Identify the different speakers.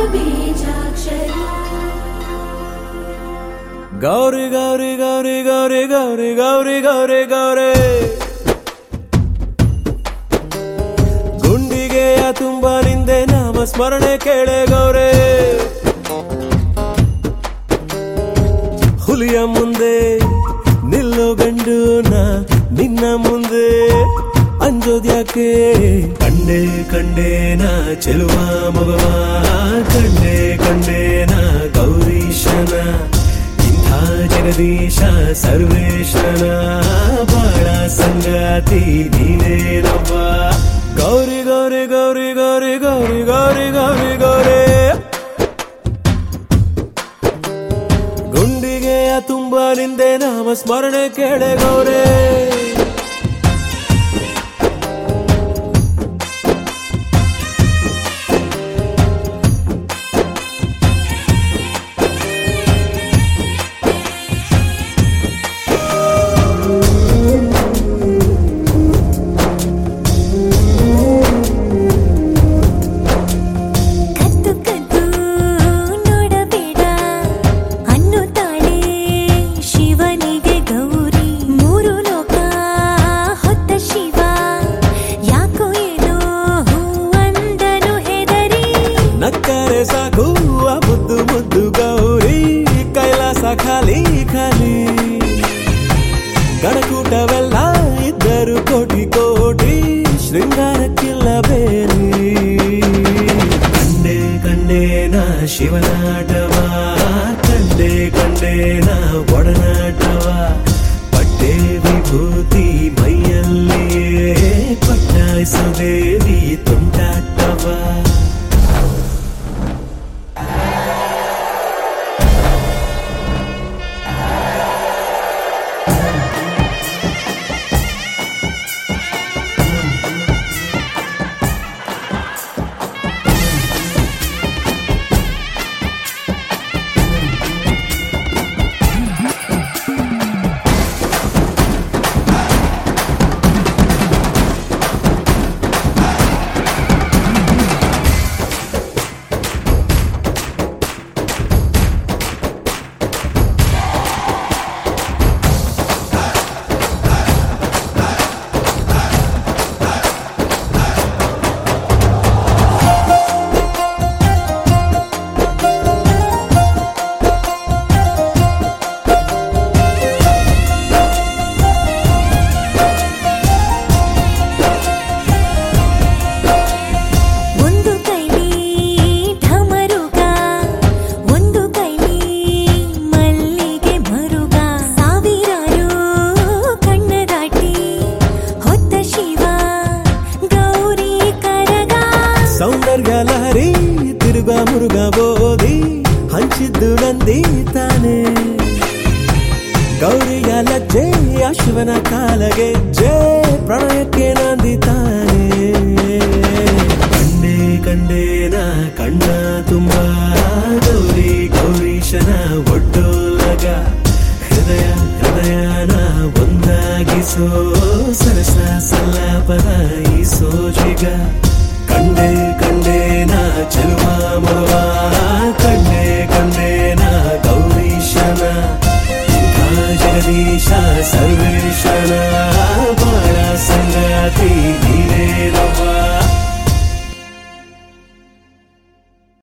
Speaker 1: ಬೀಜಾಕ್ಷರಿ
Speaker 2: ಗೌರಿ ಗೌರಿ ಗೌರಿ ಗೌರಿ ಗೌರಿ ಗೌರಿ ಗೌರಿ ಗೌರಿ ಗುಂಡಿಗೆಯ ತುಂಬ ನಿಂದೆ ನಾಮ ಸ್ಮರಣೆ ಕೇಳೆ ಗೌರೇ ಹುಲಿಯ ಮುಂದೆ ನಿಲ್ಲೋ ಗಂಡು ನಾ ನಿನ್ನ ಮುಂದೆ ಅಂಜೋದ್ಯಾಕೆ ಕಂಡೆ ಕಂಡೇನ ಚೆಲುವ ಮಗವ ಕಂಡೆ ಕಂಡೇನ ಗೌರೀಶನ ಇಂಥ ಜಗದೀಶ ಸರ್ವೇಶನ ಬಾಳ ಸಂಗಾತಿ ನೀನೇನವ್ವ ಗೌರಿ ಗೌರಿ ಗೌರಿ ಗೌರಿ ಗೌರಿ ಗೌರಿ ಗೌರಿ ಗೌರಿ ಗುಂಡಿಗೆಯ ತುಂಬ ನಿಂದೆ ನಾಮ ಸ್ಮರಣೆ ಕೇಳೆ ಗೌರೇ
Speaker 3: ಕದ್ದು ಕದ್ದು ನೋಡಬೇಡ ಅನ್ನುತ್ತಾಳೆ ಶಿವನಿಗೆ ಗೌರಿ ಮೂರು ಲೋಕ ಹೊತ್ತ ಶಿವ ಯಾಕೋ ಏನೋ ಹೂವಂದನು ಹೆದರಿ
Speaker 2: ನಕ್ಕರೆ ಸಾಕು ಆ ಮುದ್ದು ಮುದ್ದು ಗೌರಿ ಕೈಲಾಸ ಖಾಲಿ ಖಾಲಿ ಗಣಕೂಟವೆಲ್ಲ ಇದ್ದರು ಕೋಟಿ ಕೋಟಿ ಶೃಂಗಾರಕ್ಕಿಲ್ಲ ಬೇಲಿ ಕಂಡೆ ಕಂಡೇನ ಶಿವನಾಟವ ಕಂಡೆ ಕಂಡೇನ ಒಡನಾಟವ ಪಟ್ಟೆ ವಿಭೂತಿ ಮೈಯಲ್ಲಿಯೇ ಪಟ್ಟಾಯಿಸದೇವಿ ತುಂಟಾಟವ
Speaker 3: ಒಂದು ಕೈಲಿ ಢಮರುಗ ಒಂದು ಕೈಲಿ ಮಲ್ಲಿಗೆ ಮರುಗ ಸಾವಿರಾರು ಕಣ್ಣ ದಾಟಿ ಹೊತ್ತ ಶಿವ ಗೌರಿ ಕರಗ
Speaker 2: ಸೌಂದರ್ಯ ಲಹರಿ ತಿರುಗ ಮುರುಗ ಬೋಧಿ ಹಂಚಿದ್ದು ನಂದಿ ತಾನೆ ಗೌರಿಯ ಲಜ್ಜೆ ಆ ಶಿವನ ಕಾಲಗೆ ಜೇ ಪ್ರಣಯಕ್ಕೆ ನಂದಿ ತಾನೆ ಕಂಡೆ ಕಂಡೇನ ಕಣ್ಣ ತುಂಬ ಗೌರಿ ಗೌರೀಶನ ಒಡ್ಡೋಲಗ ಹೃದಯ ಹೃದಯನ ಒಂದಾಗಿಸೋ ಸರಸ ಸಲ್ಲಾಪದ ಈ ಸೋಜಿಗ ಕಂಡೆ ಕಂಡೇನ ಚೆಲುವ ಮರವ ಕಂಡೆ ಕಂಡೇನ ಗೌರೀಶನ ಇಂಥ ಜಗದೀಶ ಸರ್ವೇಶನ